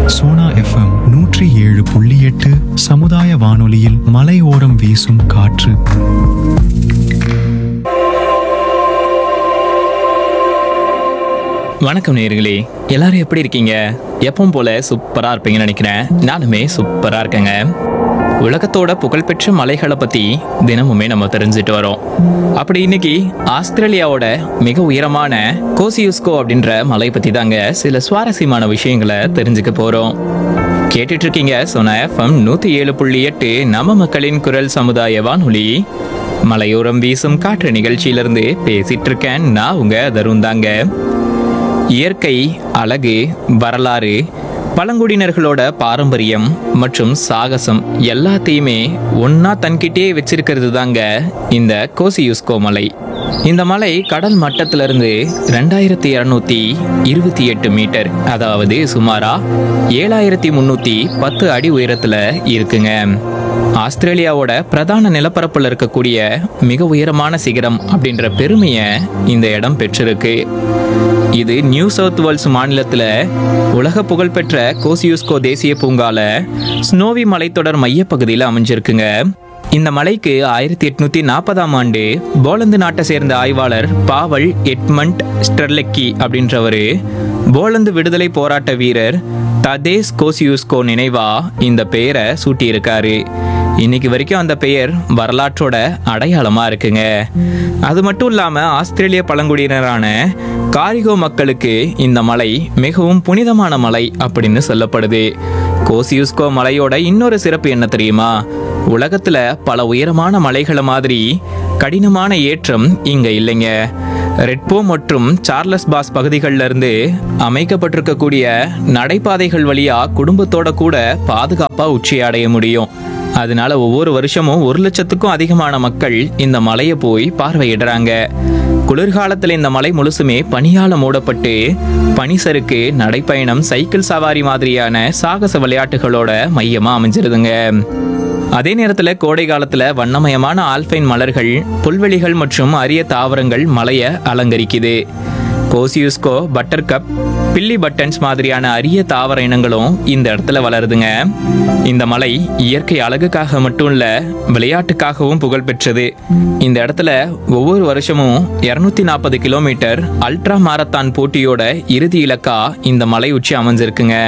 Sona FM நூற்றி ஏழு புள்ளி எட்டு சமுதாய வானொலியில் மலையோரம் வீசும் காற்று வணக்கம் நேயர்களே எல்லாரும் எப்படி இருக்கீங்க எப்பவும் போல சூப்பரா இருப்பீங்கன்னு நினைக்கிறேன் நானுமே சூப்பரா இருக்கேங்க உலகத்தோட புகழ்பெற்ற மலைகளை பத்தி தினமுமே நம்ம தெரிஞ்சுட்டு வரோம் அப்படி இன்னைக்கு ஆஸ்திரேலியாவோட மிக உயரமான கோசியுஸ்கோ அப்படின்ற மலை பத்தி தாங்க சில சுவாரஸ்யமான விஷயங்களை தெரிஞ்சுக்க போறோம் கேட்டுட்டு இருக்கீங்க சொன்ன எஃப்எம் நூத்தி ஏழு புள்ளி எட்டு நம்ம மக்களின் குரல் சமுதாய வானொலி மலையோரம் வீசும் காற்று நிகழ்ச்சியிலிருந்து பேசிட்டு இருக்கேன் நான் உங்க தருண் தாங்க இயற்கை அழகு வரலாறு பழங்குடியினர்களோட பாரம்பரியம் மற்றும் சாகசம் எல்லாத்தையுமே ஒண்ணா தன்கிட்டே வச்சிருக்கிறது தாங்க இந்த கோசியுஸ்கோ மலை இந்த மலை கடல் மட்டத்திலிருந்து ரெண்டாயிரத்தி இரநூத்தி இருபத்தி எட்டு மீட்டர் அதாவது சுமாரா ஏழாயிரத்தி முன்னூத்தி பத்து அடி உயரத்துல இருக்குங்க ஆஸ்திரேலியாவோட பிரதான நிலப்பரப்புல இருக்கக்கூடிய மிக உயரமான சிகரம் அப்படின்ற பெருமையை இந்த இடம் பெற்றிருக்கு இது நியூ சவுத் வேல்ஸ் மாநிலத்துல உலக புகழ்பெற்ற கோசியுஸ்கோ தேசிய பூங்கால ஸ்னோவி மலைத்தொடர் மையப்பகுதியில் அமைஞ்சிருக்குங்க இந்த மலைக்கு ஆயிரத்தி எட்நூத்தி நாற்பதாம் ஆண்டு போலந்து நாட்டை சேர்ந்த ஆய்வாளர் பாவல் எட்மண்ட் ஸ்டெர்லெக்கி அப்படின்றவரு போலந்து விடுதலை போராட்ட வீரர் ததேஸ் கோசியுஸ்கோ நினைவா இந்த பெயரை சூட்டியிருக்காரு இன்னைக்கு வரைக்கும் அந்த பெயர் வரலாற்றோட அடையாளமா இருக்குங்க அது மட்டும் இல்லாம ஆஸ்திரேலிய பழங்குடியினரான காரிகோ மக்களுக்கு இந்த மலை மிகவும் புனிதமான மலை அப்படின்னு சொல்லப்படுது கோசியுஸ்கோ மலையோட இன்னொரு சிறப்பு என்ன தெரியுமா உலகத்துல பல உயரமான மலைகளை மாதிரி கடினமான ஏற்றம் இங்க இல்லைங்க ரெட்போ மற்றும் சார்லஸ் பாஸ் பகுதிகளில் இருந்து அமைக்கப்பட்டிருக்கக்கூடிய நடைபாதைகள் வழியா குடும்பத்தோட கூட பாதுகாப்பா உச்சி அடைய முடியும் அதனால ஒவ்வொரு வருஷமும் ஒரு லட்சத்துக்கும் அதிகமான மக்கள் இந்த மலையை போய் பார்வையிடுறாங்க குளிர்காலத்தில் இந்த மலை முழுசுமே பனியால மூடப்பட்டு பனிசறுக்கு நடைப்பயணம் சைக்கிள் சவாரி மாதிரியான சாகச விளையாட்டுகளோட மையமா அமைஞ்சிருதுங்க அதே நேரத்தில் கோடை காலத்தில் வண்ணமயமான ஆல்பைன் மலர்கள் புல்வெளிகள் மற்றும் அரிய தாவரங்கள் மலையை அலங்கரிக்குது கோசியுஸ்கோ பட்டர்கப் பில்லி பட்டன்ஸ் மாதிரியான அரிய தாவர இனங்களும் இந்த இடத்துல வளருதுங்க இந்த மலை இயற்கை அழகுக்காக மட்டும் இல்ல விளையாட்டுக்காகவும் புகழ்பெற்றது இந்த இடத்துல ஒவ்வொரு வருஷமும் இருநூத்தி நாற்பது கிலோமீட்டர் அல்ட்ரா மாரத்தான் போட்டியோட இறுதி இலக்கா இந்த மலை உச்சி அமைஞ்சிருக்குங்க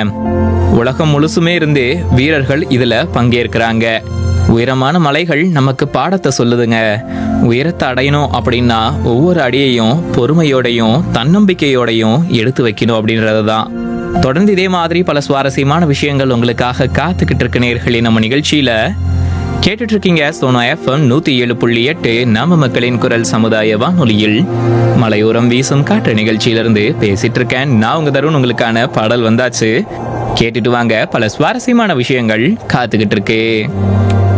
உலகம் முழுசுமே இருந்து வீரர்கள் இதுல பங்கேற்கிறாங்க உயரமான மலைகள் நமக்கு பாடத்தை சொல்லுதுங்க உயரத்தை அடையணும் அப்படின்னா ஒவ்வொரு அடியையும் பொறுமையோடையும் தன்னம்பிக்கையோடையும் எடுத்து வைக்கணும் அப்படின்றது தான் தொடர்ந்து இதே மாதிரி பல சுவாரஸ்யமான விஷயங்கள் உங்களுக்காக காத்துக்கிட்டு இருக்க நேர்களே நம்ம நிகழ்ச்சியில கேட்டுட்டு இருக்கீங்க சோனா எஃப்எம் நூத்தி ஏழு புள்ளி எட்டு நாம மக்களின் குரல் சமுதாய வானொலியில் மலையோரம் வீசும் காற்று நிகழ்ச்சியிலிருந்து பேசிட்டு இருக்கேன் நான் உங்க தருண் உங்களுக்கான பாடல் வந்தாச்சு கேட்டுட்டு வாங்க பல சுவாரஸ்யமான விஷயங்கள் காத்துக்கிட்டு இருக்கு